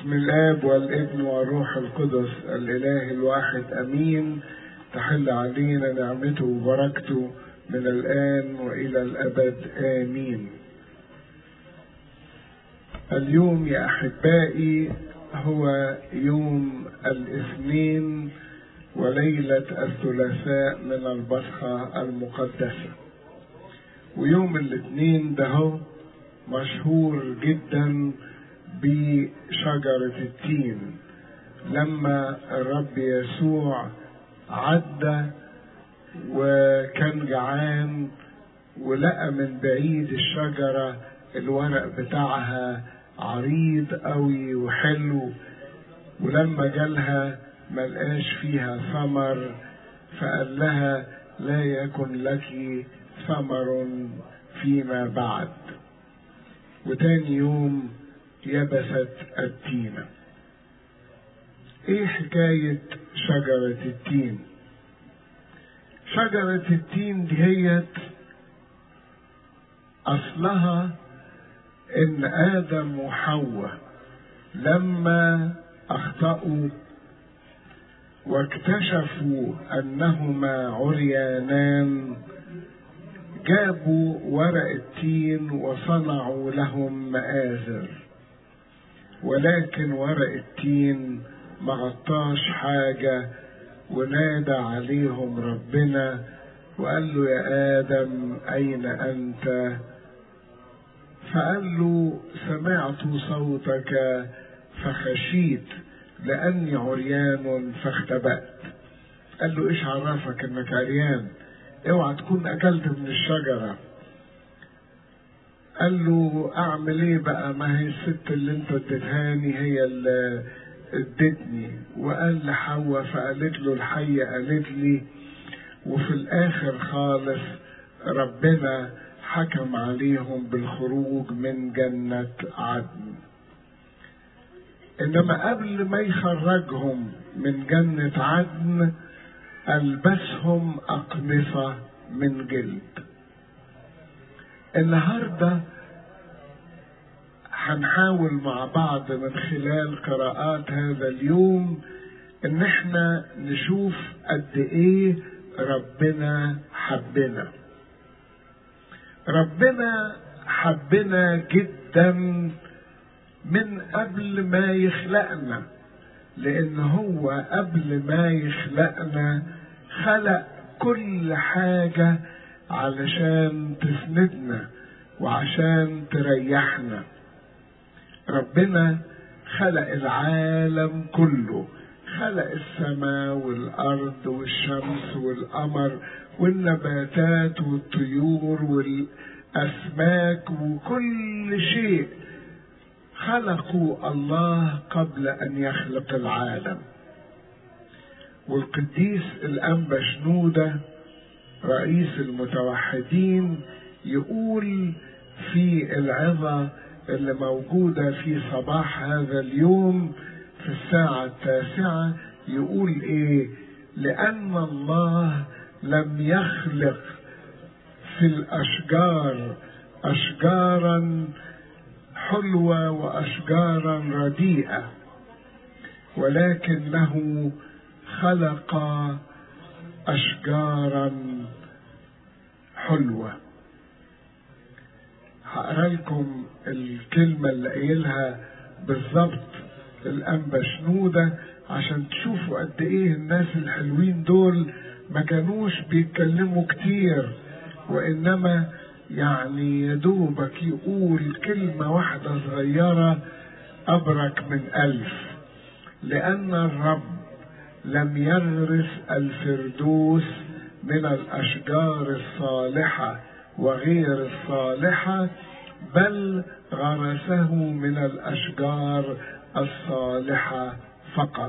باسم الاب والابن والروح القدس الاله الواحد امين تحل علينا نعمته وبركته من الان والى الابد امين اليوم يا احبائي هو يوم الاثنين وليله الثلاثاء من البصخه المقدسه ويوم الاثنين ده هو مشهور جدا بشجرة التين لما الرب يسوع عدى وكان جعان ولقى من بعيد الشجرة الورق بتاعها عريض قوي وحلو ولما جالها ملقاش فيها ثمر فقال لها لا يكن لك ثمر فيما بعد وتاني يوم يبست التينة ايه حكاية شجرة التين شجرة التين ديت اصلها ان ادم وحواء لما اخطأوا واكتشفوا انهما عريانان جابوا ورق التين وصنعوا لهم مآزر ولكن ورق التين ما غطاش حاجة ونادى عليهم ربنا وقال له يا آدم أين أنت فقال له سمعت صوتك فخشيت لأني عريان فاختبأت قال له إيش عرفك إنك عريان اوعى تكون اكلت من الشجرة قال له اعمل ايه بقى ما هي الست اللي انت اديتهاني هي اللي ادتني وقال لحواء فقالت له الحية قالت لي وفي الاخر خالص ربنا حكم عليهم بالخروج من جنة عدن انما قبل ما يخرجهم من جنة عدن ألبسهم أقمصة من جلد النهاردة هنحاول مع بعض من خلال قراءات هذا اليوم ان احنا نشوف قد ايه ربنا حبنا ربنا حبنا جدا من قبل ما يخلقنا لان هو قبل ما يخلقنا خلق كل حاجة علشان تسندنا وعشان تريحنا ربنا خلق العالم كله خلق السماء والارض والشمس والقمر والنباتات والطيور والاسماك وكل شيء خلقوا الله قبل ان يخلق العالم والقديس الانبا شنوده رئيس المتوحدين يقول في العظه اللي موجوده في صباح هذا اليوم في الساعه التاسعه يقول ايه لان الله لم يخلق في الاشجار اشجارا حلوة وأشجارا رديئة ولكنه خلق أشجارا حلوة هقرا لكم الكلمة اللي قايلها بالظبط الأنبا شنودة عشان تشوفوا قد إيه الناس الحلوين دول ما كانوش بيتكلموا كتير وإنما يعني يدوبك يقول كلمة واحدة صغيرة أبرك من ألف لأن الرب لم يغرس الفردوس من الأشجار الصالحة وغير الصالحة بل غرسه من الأشجار الصالحة فقط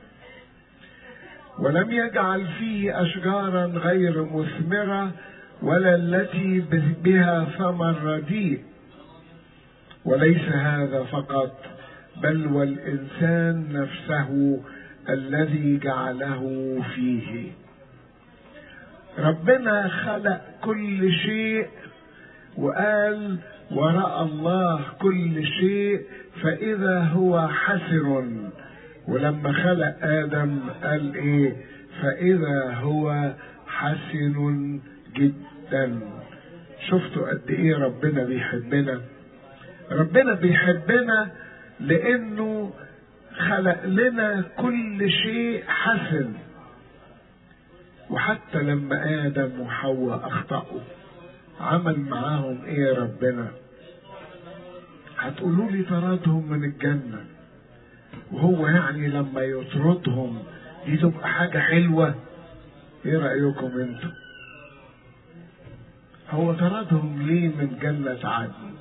ولم يجعل فيه أشجارا غير مثمرة ولا التي بها ثمر رديء وليس هذا فقط بل والإنسان نفسه الذي جعله فيه ربنا خلق كل شيء وقال ورأى الله كل شيء فإذا هو حسن ولما خلق آدم قال إيه فإذا هو حسن جدا شفتوا قد إيه ربنا بيحبنا ربنا بيحبنا لأنه خلق لنا كل شيء حسن وحتى لما آدم وحواء أخطأوا عمل معاهم إيه ربنا هتقولوا لي طردهم من الجنة وهو يعني لما يطردهم دي تبقى حاجة حلوة ايه رأيكم انتوا هو طردهم ليه من جنة عدن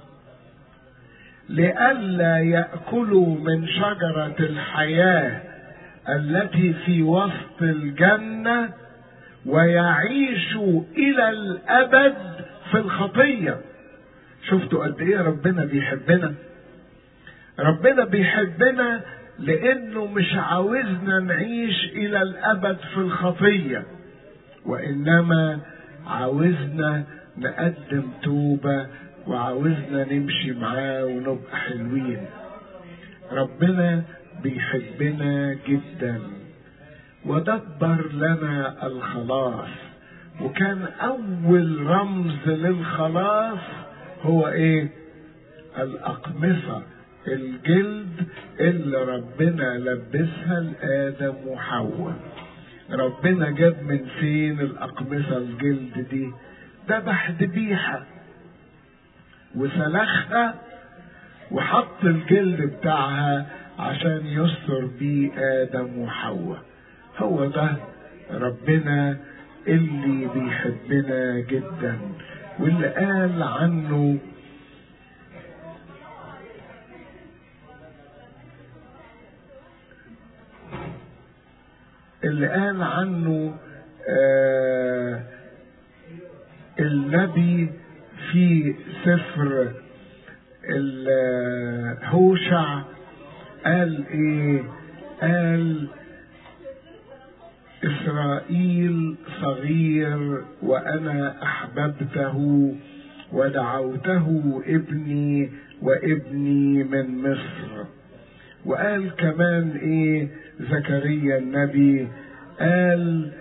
لئلا يأكلوا من شجرة الحياة التي في وسط الجنة ويعيشوا إلى الأبد في الخطية شفتوا قد إيه ربنا بيحبنا ربنا بيحبنا لأنه مش عاوزنا نعيش إلى الأبد في الخطية وإنما عاوزنا نقدم توبة وعاوزنا نمشي معاه ونبقى حلوين ربنا بيحبنا جدا ودبر لنا الخلاص وكان اول رمز للخلاص هو ايه الاقمصه الجلد اللي ربنا لبسها لادم وحواء ربنا جاب من فين الاقمصه الجلد دي ذبح ذبيحه وسلخها وحط الجلد بتاعها عشان يستر بيه ادم وحواء هو ده ربنا اللي بيحبنا جدا واللي قال عنه اللي قال عنه آه النبي في سفر هوشع قال ايه قال إسرائيل صغير وأنا أحببته ودعوته ابني وابني من مصر وقال كمان إيه زكريا النبي قال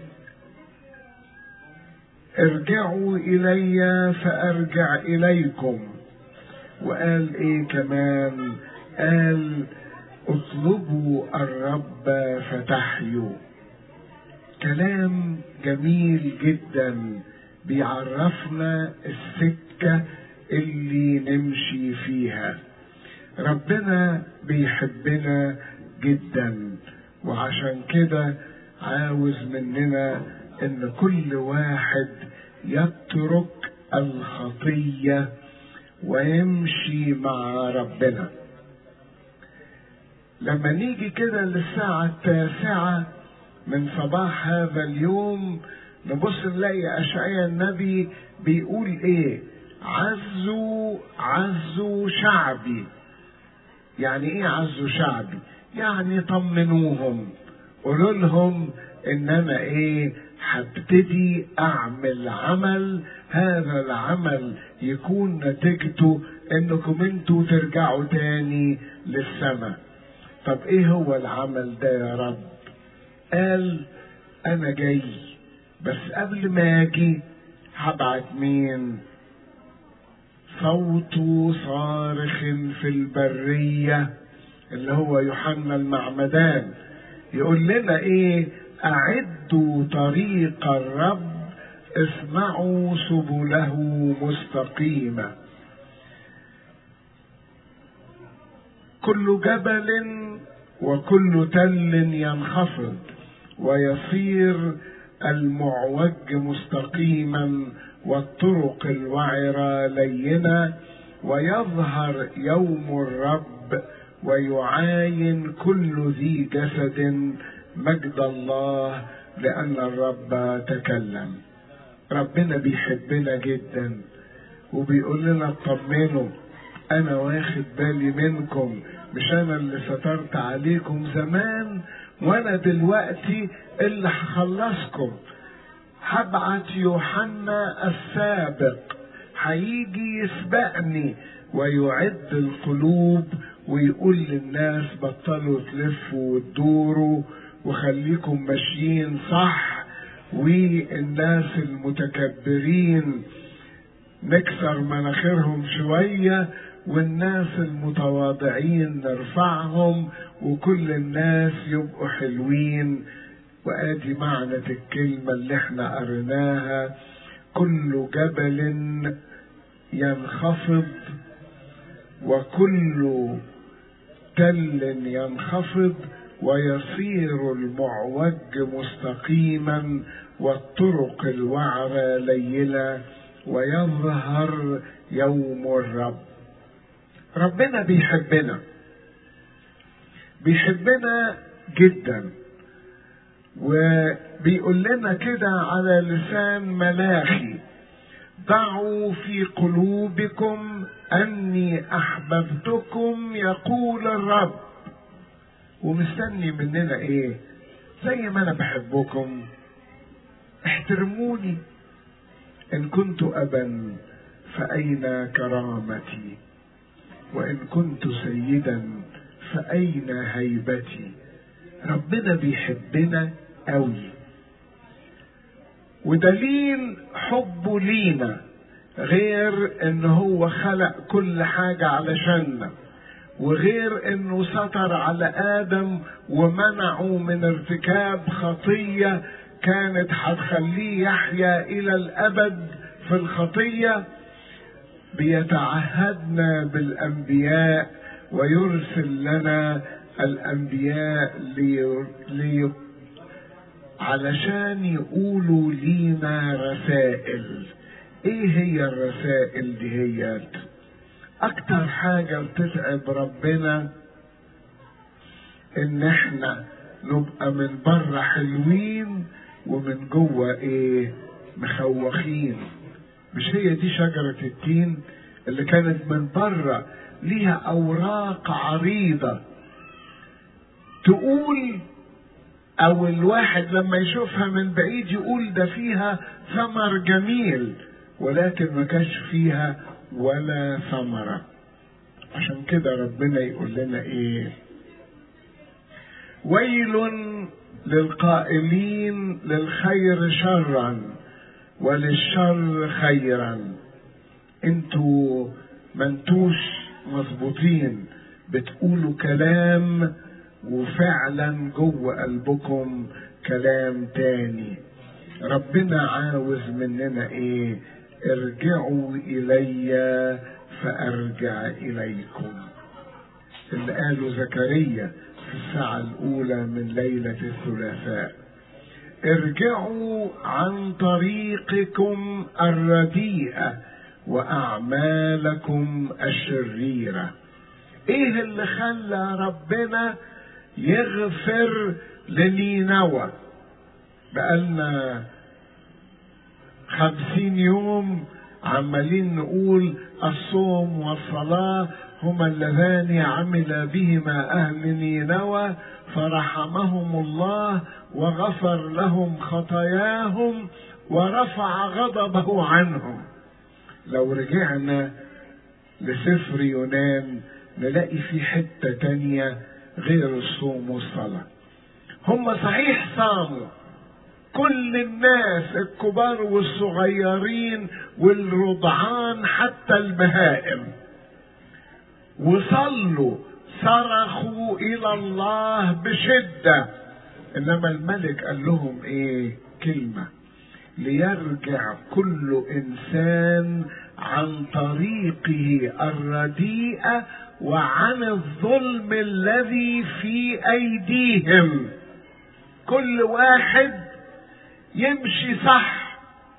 ارجعوا إلي فأرجع إليكم وقال إيه كمان قال اطلبوا الرب فتحيوا كلام جميل جدا بيعرفنا السكة اللي نمشي فيها ربنا بيحبنا جدا وعشان كده عاوز مننا ان كل واحد يترك الخطية ويمشي مع ربنا لما نيجي كده للساعة التاسعة من صباح هذا اليوم نبص نلاقي أشعياء النبي بيقول إيه عزوا عزوا شعبي يعني إيه عزوا شعبي يعني طمنوهم قولوا لهم إن أنا إيه هبتدي أعمل عمل هذا العمل يكون نتيجته إنكم انتوا ترجعوا تاني للسماء طب إيه هو العمل ده يا رب قال انا جاي بس قبل ما اجي هبعت مين صوت صارخ في البرية اللي هو يوحنا المعمدان يقول لنا ايه اعدوا طريق الرب اسمعوا سبله مستقيمة كل جبل وكل تل ينخفض ويصير المعوج مستقيما والطرق الوعرة لينة ويظهر يوم الرب ويعاين كل ذي جسد مجد الله لأن الرب تكلم ربنا بيحبنا جدا وبيقول لنا اطمنوا أنا واخد بالي منكم مش أنا اللي سترت عليكم زمان وانا دلوقتي اللي هخلصكم هبعت يوحنا السابق هيجي يسبقني ويعد القلوب ويقول للناس بطلوا تلفوا وتدوروا وخليكم ماشيين صح والناس المتكبرين نكسر مناخيرهم شوية والناس المتواضعين نرفعهم وكل الناس يبقوا حلوين وادي معنى الكلمة اللي احنا قريناها كل جبل ينخفض وكل تل ينخفض ويصير المعوج مستقيما والطرق الوعرة ليلة ويظهر يوم الرب ربنا بيحبنا بيحبنا جدا وبيقول لنا كده على لسان ملاخي ضعوا في قلوبكم اني احببتكم يقول الرب ومستني مننا ايه زي ما انا بحبكم احترموني ان كنت ابا فاين كرامتي وان كنت سيدا فاين هيبتي ربنا بيحبنا قوي ودليل حبه لينا غير ان هو خلق كل حاجة علشاننا وغير انه ستر على ادم ومنعه من ارتكاب خطية كانت هتخليه يحيا الى الابد في الخطية بيتعهدنا بالانبياء ويرسل لنا الانبياء لي... لي... علشان يقولوا لينا رسائل ايه هي الرسائل دي هي اكتر حاجة بتتعب ربنا ان احنا نبقى من بره حلوين ومن جوه ايه مخوخين مش هي دي شجرة التين اللي كانت من بره ليها اوراق عريضة تقول او الواحد لما يشوفها من بعيد يقول ده فيها ثمر جميل ولكن ما كانش فيها ولا ثمرة عشان كده ربنا يقول لنا ايه ويل للقائلين للخير شرا وللشر خيرا انتوا منتوش مظبوطين بتقولوا كلام وفعلا جوه قلبكم كلام تاني ربنا عاوز مننا ايه ارجعوا الي فارجع اليكم اللي قاله زكريا في الساعة الأولى من ليلة الثلاثاء ارجعوا عن طريقكم الرديئة وأعمالكم الشريرة ايه اللي خلى ربنا يغفر لنينوى بقالنا خمسين يوم عمالين نقول الصوم والصلاة هما اللذان عمل بهما أهل نينوى فرحمهم الله وغفر لهم خطاياهم ورفع غضبه عنهم لو رجعنا لسفر يونان نلاقي في حتة تانية غير الصوم والصلاة هم صحيح صاموا كل الناس الكبار والصغيرين والرضعان حتى البهائم وصلوا صرخوا الى الله بشدة انما الملك قال لهم ايه كلمة ليرجع كل انسان عن طريقه الرديئة وعن الظلم الذي في ايديهم كل واحد يمشي صح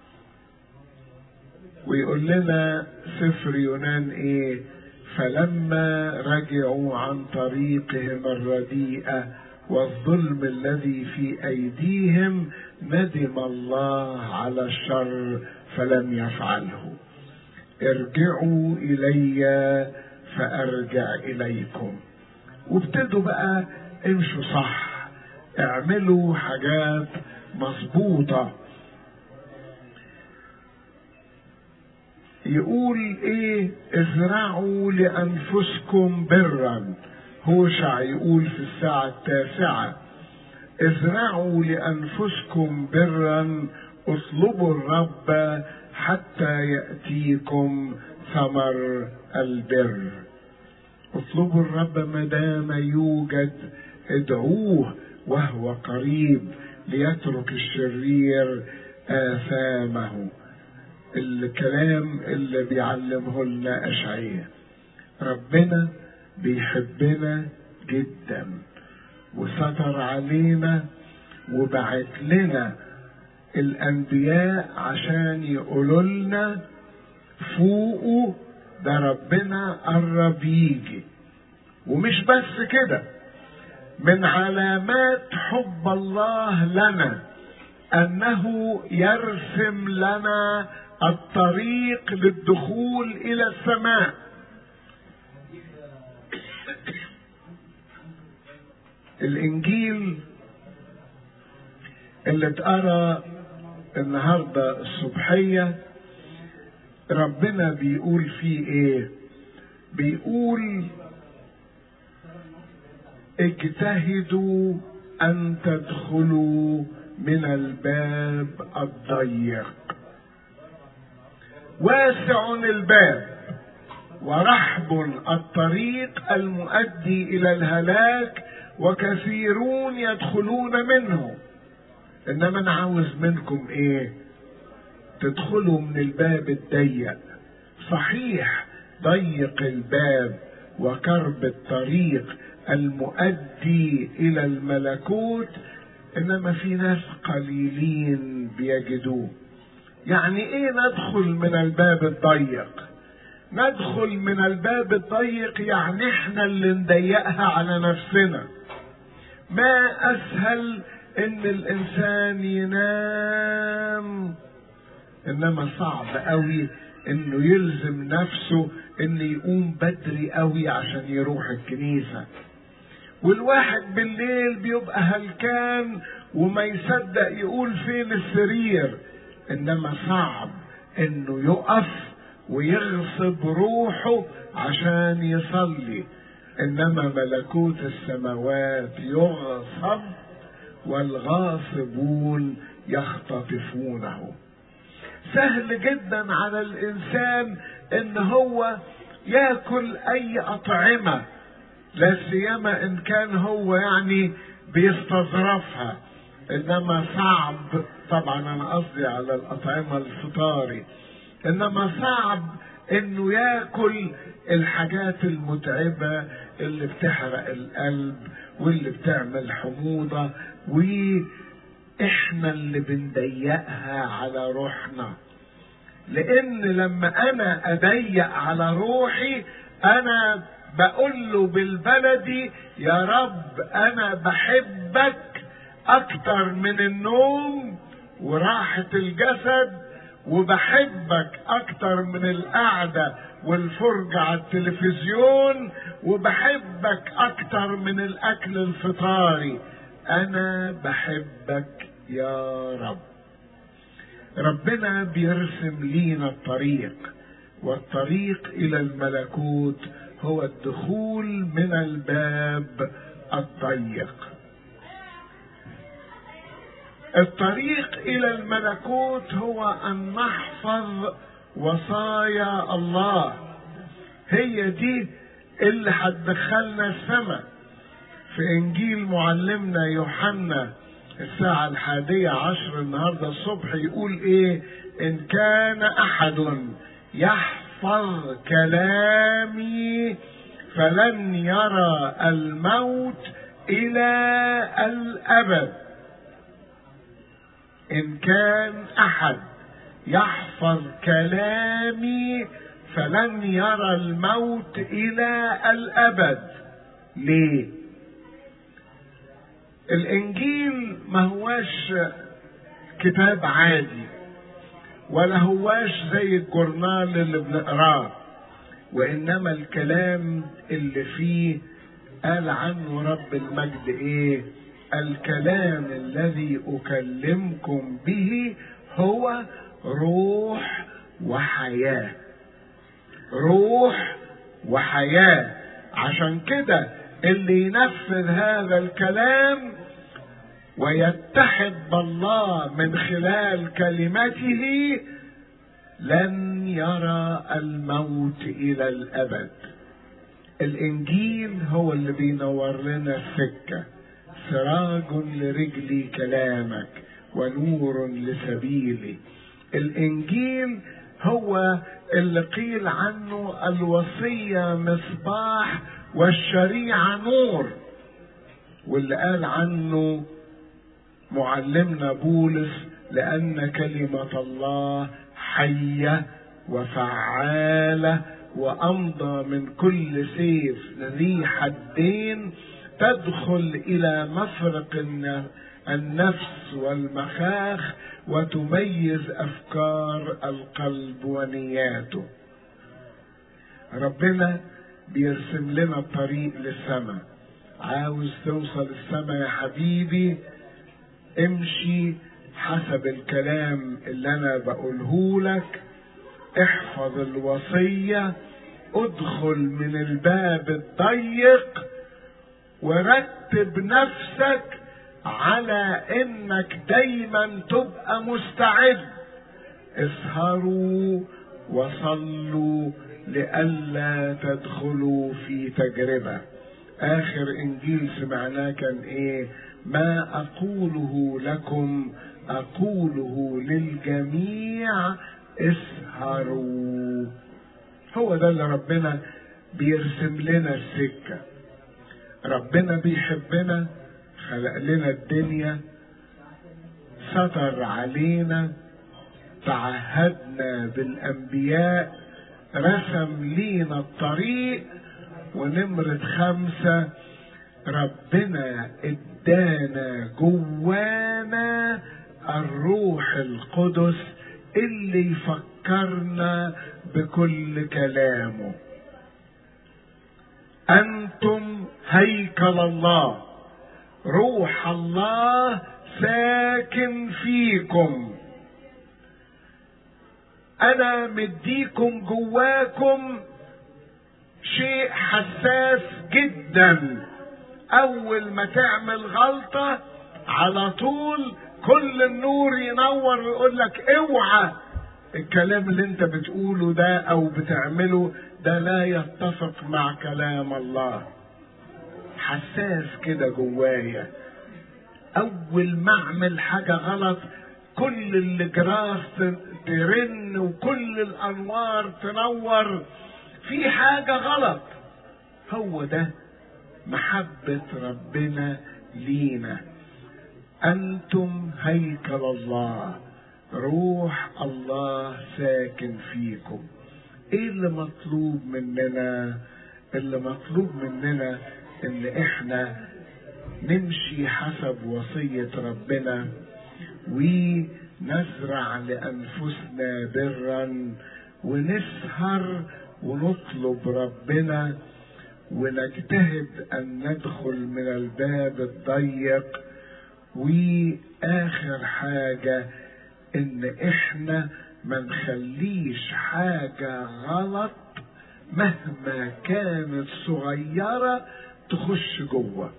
ويقول لنا سفر يونان ايه فلما رجعوا عن طريقهم الرديئة والظلم الذي في أيديهم ندم الله على الشر فلم يفعله ارجعوا إلي فأرجع إليكم وابتدوا بقى امشوا صح اعملوا حاجات مظبوطة يقول ايه ازرعوا لانفسكم برا هوشع يقول في الساعة التاسعة ازرعوا لانفسكم برا اطلبوا الرب حتى يأتيكم ثمر البر اطلبوا الرب ما دام يوجد ادعوه وهو قريب ليترك الشرير آثامه الكلام اللي بيعلمه لنا أشعية ربنا بيحبنا جدا وستر علينا وبعت لنا الأنبياء عشان يقولوا لنا فوقوا ده ربنا قرب يجي ومش بس كده من علامات حب الله لنا انه يرسم لنا الطريق للدخول الى السماء الانجيل اللي اتقرا النهارده الصبحيه ربنا بيقول فيه ايه بيقول اجتهدوا ان تدخلوا من الباب الضيق واسع الباب ورحب الطريق المؤدي الى الهلاك وكثيرون يدخلون منه انما انا عاوز منكم ايه تدخلوا من الباب الضيق صحيح ضيق الباب وكرب الطريق المؤدي الى الملكوت انما في ناس قليلين بيجدوه يعني ايه ندخل من الباب الضيق ندخل من الباب الضيق يعني احنا اللي نضيقها على نفسنا ما اسهل ان الانسان ينام انما صعب قوي انه يلزم نفسه انه يقوم بدري قوي عشان يروح الكنيسه والواحد بالليل بيبقى هلكان وما يصدق يقول فين السرير انما صعب انه يقف ويغصب روحه عشان يصلي انما ملكوت السماوات يغصب والغاصبون يختطفونه سهل جدا على الانسان ان هو ياكل اي اطعمه لا سيما ان كان هو يعني بيستظرفها انما صعب طبعا انا قصدي على الاطعمه الفطاري انما صعب انه ياكل الحاجات المتعبه اللي بتحرق القلب واللي بتعمل حموضه واحنا اللي بنضيقها على روحنا لان لما انا اضيق على روحي انا بقول له بالبلدي يا رب انا بحبك اكتر من النوم وراحة الجسد وبحبك اكتر من القعدة والفرجة على التلفزيون وبحبك اكتر من الاكل الفطاري انا بحبك يا رب ربنا بيرسم لينا الطريق والطريق الى الملكوت هو الدخول من الباب الضيق الطريق الى الملكوت هو ان نحفظ وصايا الله هي دي اللي هتدخلنا السماء في انجيل معلمنا يوحنا الساعة الحادية عشر النهاردة الصبح يقول ايه ان كان احد يحفظ كلامي فلن يرى الموت الى الابد ان كان احد يحفظ كلامي فلن يرى الموت الى الابد ليه الانجيل ما هواش كتاب عادي ولا هواش زي الجورنال اللي بنقراه وانما الكلام اللي فيه قال عنه رب المجد ايه الكلام الذي اكلمكم به هو روح وحياه روح وحياة عشان كده اللي ينفذ هذا الكلام ويتحد بالله من خلال كلمته لن يرى الموت الى الابد الانجيل هو اللي بينور لنا السكه سراج لرجلي كلامك ونور لسبيلي الانجيل هو اللي قيل عنه الوصيه مصباح والشريعه نور واللي قال عنه معلمنا بولس لان كلمه الله حيه وفعاله وامضى من كل سيف ذي حدين تدخل الى مفرق النفس والمخاخ وتميز افكار القلب ونياته ربنا بيرسم لنا الطريق للسماء عاوز توصل السماء يا حبيبي امشي حسب الكلام اللي انا بقوله لك احفظ الوصيه ادخل من الباب الضيق ورتب نفسك على انك دايما تبقى مستعد اسهروا وصلوا لئلا تدخلوا في تجربه اخر انجيل سمعناه كان ايه ما اقوله لكم اقوله للجميع اسهروا هو ده اللي ربنا بيرسم لنا السكه ربنا بيحبنا خلق لنا الدنيا ستر علينا تعهدنا بالانبياء رسم لينا الطريق ونمرة خمسة ربنا ادانا جوانا الروح القدس اللي يفكرنا بكل كلامه انتم هيكل الله روح الله ساكن فيكم انا مديكم جواكم شيء حساس جدا اول ما تعمل غلطة على طول كل النور ينور ويقول لك اوعى الكلام اللي انت بتقوله ده او بتعمله ده لا يتفق مع كلام الله حساس كده جوايا اول ما اعمل حاجة غلط كل الجراس ترن وكل الانوار تنور في حاجة غلط هو ده محبة ربنا لينا انتم هيكل الله روح الله ساكن فيكم ايه اللي مطلوب مننا اللي مطلوب مننا ان احنا نمشي حسب وصية ربنا ونزرع لانفسنا برا ونسهر ونطلب ربنا ونجتهد ان ندخل من الباب الضيق واخر حاجة ان احنا ما نخليش حاجة غلط مهما كانت صغيرة تخش جوه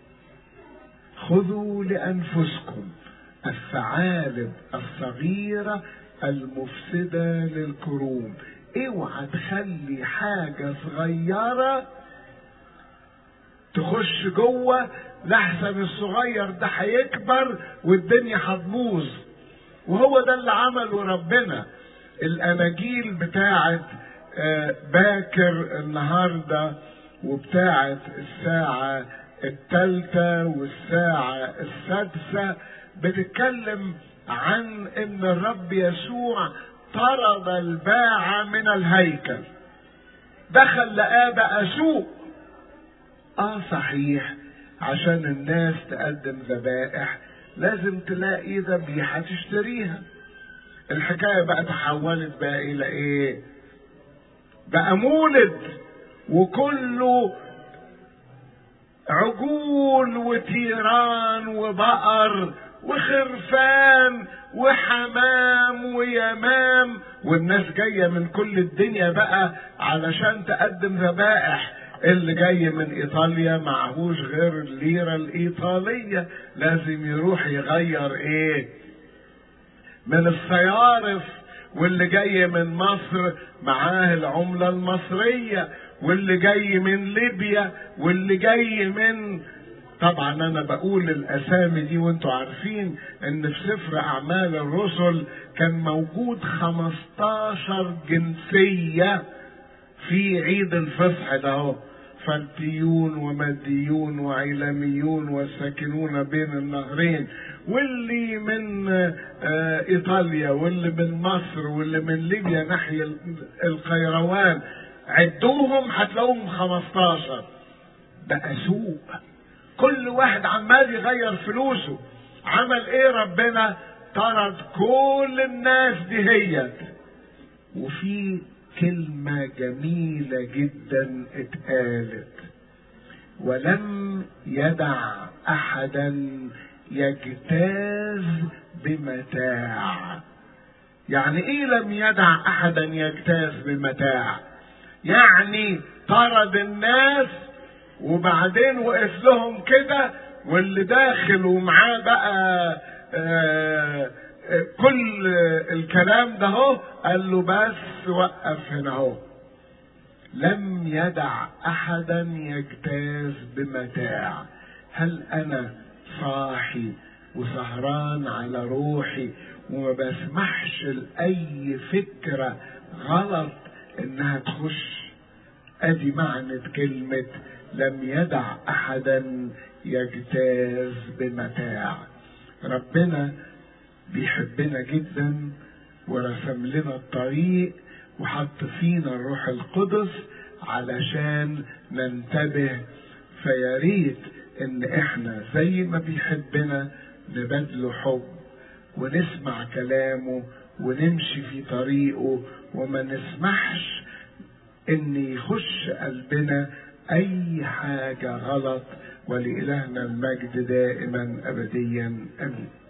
خذوا لانفسكم الثعالب الصغيرة المفسدة للكروم اوعى تخلي حاجة صغيرة تخش جوه لحسن الصغير ده هيكبر والدنيا هتبوظ وهو ده اللي عمله ربنا الاناجيل بتاعت باكر النهارده وبتاعت الساعة الثالثة والساعة السادسة بتتكلم عن ان الرب يسوع طرد الباعة من الهيكل دخل لقاه بقى سوق اه صحيح عشان الناس تقدم ذبائح لازم تلاقي ذبيحة تشتريها الحكاية بقى تحولت بقى إلى إيه؟ بقى مولد وكله عجول وتيران وبقر وخرفان وحمام ويمام والناس جاية من كل الدنيا بقى علشان تقدم ذبائح اللي جاي من ايطاليا معهوش غير الليرة الايطالية لازم يروح يغير ايه من الصيارف واللي جاي من مصر معاه العملة المصرية واللي جاي من ليبيا واللي جاي من طبعا انا بقول الاسامي دي وانتوا عارفين ان في سفر اعمال الرسل كان موجود 15 جنسية في عيد الفصح ده اهو فلتيون ومديون وعيلاميون والساكنون بين النهرين واللي من ايطاليا واللي من مصر واللي من ليبيا ناحية القيروان عدوهم هتلاقوهم 15 بقى سوق كل واحد عمال يغير فلوسه عمل ايه ربنا طرد كل الناس دي هيت وفي كلمة جميلة جدا اتقالت ولم يدع احدا يجتاز بمتاع يعني ايه لم يدع احدا يجتاز بمتاع يعني طرد الناس وبعدين وقف لهم كده واللي داخل ومعاه بقى آه كل الكلام ده هو قال له بس وقف هنا اهو لم يدع احدا يجتاز بمتاع هل انا صاحي وسهران على روحي وما بسمحش لاي فكره غلط انها تخش ادي معنى كلمه لم يدع احدا يجتاز بمتاع ربنا بيحبنا جدا ورسم لنا الطريق وحط فينا الروح القدس علشان ننتبه فياريت ان احنا زي ما بيحبنا نبادله حب ونسمع كلامه ونمشي في طريقه وما نسمحش ان يخش قلبنا اي حاجة غلط ولإلهنا المجد دائما ابديا امين